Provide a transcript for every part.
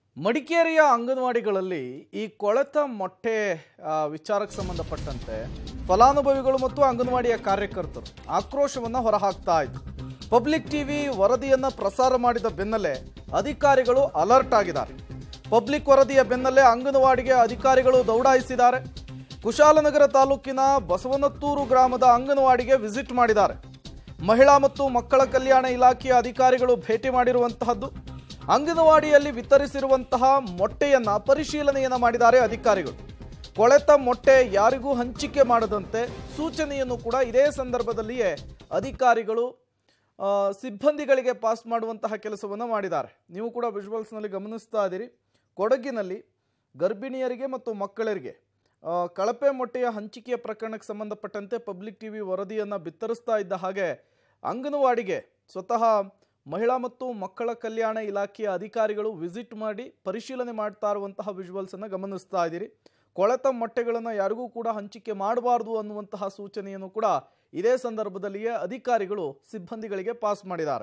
ಮಡಿಕೇರಿಯ ಅಂಗನವಾಡಿಗಳಲ್ಲಿ ಈ ಕೊಳೆತ ಮೊಟ್ಟೆ ಆ, ವಿಚಾರಕ್ಕೆ ಸಂಬಂಧಪಟ್ಟಂತೆ ಫಲಾನುಭವಿಗಳು ಮತ್ತು ಅಂಗನವಾಡಿಯ ಕಾರ್ಯಕರ್ತರು ಆಕ್ರೋಶವನ್ನು ಹೊರಹಾಕ್ತಾ ಇದ್ರು ಪಬ್ಲಿಕ್ ಟಿವಿ ವರದಿಯನ್ನ ಪ್ರಸಾರ ಮಾಡಿದ ಬೆನ್ನಲ್ಲೇ ಅಧಿಕಾರಿಗಳು ಅಲರ್ಟ್ ಆಗಿದ್ದಾರೆ ಪಬ್ಲಿಕ್ ವರದಿಯ ಬೆನ್ನಲ್ಲೇ ಅಂಗನವಾಡಿಗೆ ಅಧಿಕಾರಿಗಳು ದೌಡಾಯಿಸಿದ್ದಾರೆ ಕುಶಾಲನಗರ ತಾಲೂಕಿನ ಬಸವನತ್ತೂರು ಗ್ರಾಮದ ಅಂಗನವಾಡಿಗೆ ವಿಸಿಟ್ ಮಾಡಿದ್ದಾರೆ ಮಹಿಳಾ ಮತ್ತು ಮಕ್ಕಳ ಕಲ್ಯಾಣ ಇಲಾಖೆಯ ಅಧಿಕಾರಿಗಳು ಭೇಟಿ ಮಾಡಿರುವಂತಹದ್ದು ಅಂಗನವಾಡಿಯಲ್ಲಿ ವಿತರಿಸಿರುವಂತಹ ಮೊಟ್ಟೆಯನ್ನ ಪರಿಶೀಲನೆಯನ್ನ ಮಾಡಿದ್ದಾರೆ ಅಧಿಕಾರಿಗಳು ಕೊಳೆತ ಮೊಟ್ಟೆ ಯಾರಿಗೂ ಹಂಚಿಕೆ ಮಾಡದಂತೆ ಸೂಚನೆಯನ್ನು ಕೂಡ ಇದೇ ಸಂದರ್ಭದಲ್ಲಿಯೇ ಅಧಿಕಾರಿಗಳು ಆ, ಸಿಬ್ಬಂದಿಗಳಿಗೆ ಪಾಸ್ ಮಾಡುವಂತಹ ಕೆಲಸವನ್ನು ಮಾಡಿದ್ದಾರೆ ನೀವು ಕೂಡ ವಿಜುವಲ್ಸ್ನಲ್ಲಿ ಗಮನಿಸ್ತಾ ಇದ್ದೀರಿ ಕೊಡಗಿನಲ್ಲಿ ಗರ್ಭಿಣಿಯರಿಗೆ ಮತ್ತು ಮಕ್ಕಳರಿಗೆ ಆ, ಕಳಪೆ ಮೊಟ್ಟೆಯ ಹಂಚಿಕೆಯ ಪ್ರಕರಣಕ್ಕೆ ಸಂಬಂಧಪಟ್ಟಂತೆ ಪಬ್ಲಿಕ್ ಟಿವಿ ವರದಿಯನ್ನು ಬಿತ್ತರಿಸ್ತಾ ಇದ್ದ ಹಾಗೆ ಅಂಗನವಾಡಿಗೆ ಸ್ವತಃ ಮಹಿಳಾ ಮತ್ತು ಮಕ್ಕಳ ಕಲ್ಯಾಣ ಇಲಾಖೆಯ ಅಧಿಕಾರಿಗಳು ವಿಸಿಟ್ ಮಾಡಿ ಪರಿಶೀಲನೆ ಮಾಡ್ತಾ ಇರುವಂತಹ ವಿಜುವಲ್ಸನ್ನು ಗಮನಿಸ್ತಾ ಇದ್ದೀರಿ ಕೊಳೆತ ಮೊಟ್ಟೆಗಳನ್ನು ಯಾರಿಗೂ ಕೂಡ ಹಂಚಿಕೆ ಮಾಡಬಾರ್ದು ಅನ್ನುವಂತಹ ಸೂಚನೆಯನ್ನು ಕೂಡ ಇದೇ ಸಂದರ್ಭದಲ್ಲಿಯೇ ಅಧಿಕಾರಿಗಳು ಸಿಬ್ಬಂದಿಗಳಿಗೆ ಪಾಸ್ ಮಾಡಿದ್ದಾರೆ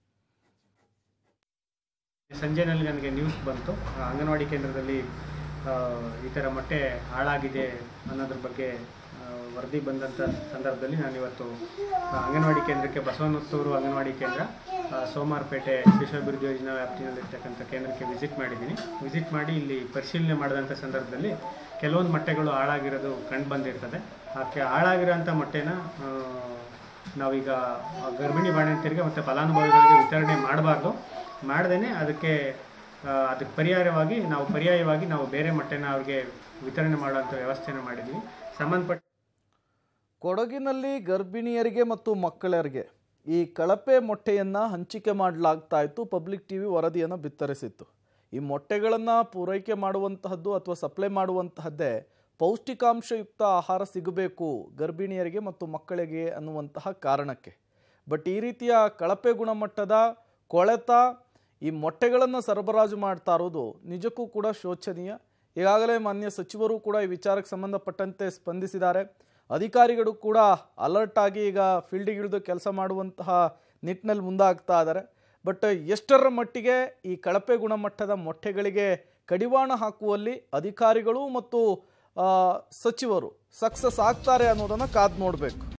ಸಂಜೆನಲ್ಲಿ ನನಗೆ ನ್ಯೂಸ್ ಬಂತು ಆ, ಅಂಗನವಾಡಿ ಕೇಂದ್ರದಲ್ಲಿ ಆ, ಈ ಥರ ಮೊಟ್ಟೆ ಹಾಳಾಗಿದೆ ಅನ್ನೋದ್ರ ಬಗ್ಗೆ ಆ, ವರದಿ ಬಂದಂಥ ಸಂದರ್ಭದಲ್ಲಿ ನಾನು ಇವತ್ತು ಆ, ಅಂಗನವಾಡಿ ಕೇಂದ್ರಕ್ಕೆ ಬಸವನತ್ತೂರು ಅಂಗನವಾಡಿ ಕೇಂದ್ರ ಆ, ಸೋಮವಾರಪೇಟೆ ಶಿಶುಭಿವೃದ್ಧಿ ಯೋಜನಾ ವ್ಯಾಪ್ತಿಯಲ್ಲಿರ್ತಕ್ಕಂಥ ಕೇಂದ್ರಕ್ಕೆ ವಿಸಿಟ್ ಮಾಡಿದ್ದೀನಿ ವಿಸಿಟ್ ಮಾಡಿ ಇಲ್ಲಿ ಪರಿಶೀಲನೆ ಮಾಡಿದಂಥ ಸಂದರ್ಭದಲ್ಲಿ ಕೆಲವೊಂದು ಮೊಟ್ಟೆಗಳು ಹಾಳಾಗಿರೋದು ಕಂಡು ಬಂದಿರ್ತದೆ ಆಕೆ ಹಾಳಾಗಿರೋಂಥ ಮೊಟ್ಟೆನ ಆ, ನಾವೀಗ ಆ ಗರ್ಭಿಣಿ ಬಾಣಂತಿಯರಿಗೆ ಮತ್ತು ಫಲಾನುಭವಿಗಳಿಗೆ ವಿತರಣೆ ಮಾಡಬಾರ್ದು ಮಾಡ್ದೇ ಅದಕ್ಕೆ ಆ, ಅದಕ್ಕೆ ಪರಿಹಾರವಾಗಿ ನಾವು ಪರ್ಯಾಯವಾಗಿ ನಾವು ಬೇರೆ ಮೊಟ್ಟೆನ ಅವ್ರಿಗೆ ವಿತರಣೆ ಮಾಡುವಂಥ ವ್ಯವಸ್ಥೆನ ಮಾಡಿದ್ವಿ ಸಂಬಂಧಪಟ್ಟ ಕೊಡಗಿನಲ್ಲಿ ಗರ್ಭಿಣಿಯರಿಗೆ ಮತ್ತು ಮಕ್ಕಳರಿಗೆ ಈ ಕಳಪೆ ಮೊಟ್ಟೆಯನ್ನು ಹಂಚಿಕೆ ಮಾಡಲಾಗ್ತಾ ಇತ್ತು ಪಬ್ಲಿಕ್ ಟಿವಿ ವರದಿಯನ್ನು ಬಿತ್ತರಿಸಿತ್ತು ಈ ಮೊಟ್ಟೆಗಳನ್ನು ಪೂರೈಕೆ ಮಾಡುವಂತಹದ್ದು ಅಥವಾ ಸಪ್ಲೈ ಮಾಡುವಂತಹದ್ದೇ ಪೌಷ್ಟಿಕಾಂಶಯುಕ್ತ ಆಹಾರ ಸಿಗಬೇಕು ಗರ್ಭಿಣಿಯರಿಗೆ ಮತ್ತು ಮಕ್ಕಳಿಗೆ ಅನ್ನುವಂತಹ ಕಾರಣಕ್ಕೆ ಬಟ್ ಈ ರೀತಿಯ ಕಳಪೆ ಗುಣಮಟ್ಟದ ಕೊಳೆತ ಈ ಮೊಟ್ಟೆಗಳನ್ನು ಸರಬರಾಜು ಮಾಡ್ತಾ ಇರೋದು ನಿಜಕ್ಕೂ ಕೂಡ ಶೋಚನೀಯ ಈಗಾಗಲೇ ಮಾನ್ಯ ಸಚಿವರು ಕೂಡ ಈ ವಿಚಾರಕ್ಕೆ ಸಂಬಂಧಪಟ್ಟಂತೆ ಸ್ಪಂದಿಸಿದ್ದಾರೆ ಅಧಿಕಾರಿಗಳು ಕೂಡ ಅಲರ್ಟ್ ಆಗಿ ಈಗ ಫೀಲ್ಡಿಗಿಳಿದು ಕೆಲಸ ಮಾಡುವಂತಹ ನಿಟ್ಟಿನಲ್ಲಿ ಮುಂದಾಗ್ತಾ ಇದ್ದಾರೆ ಬಟ್ ಎಷ್ಟರ ಮಟ್ಟಿಗೆ ಈ ಕಳಪೆ ಗುಣಮಟ್ಟದ ಮೊಟ್ಟೆಗಳಿಗೆ ಕಡಿವಾಣ ಹಾಕುವಲ್ಲಿ ಅಧಿಕಾರಿಗಳು ಮತ್ತು ಆ, ಸಚಿವರು ಸಕ್ಸಸ್ ಆಗ್ತಾರೆ ಅನ್ನೋದನ್ನು ಕಾದು ನೋಡಬೇಕು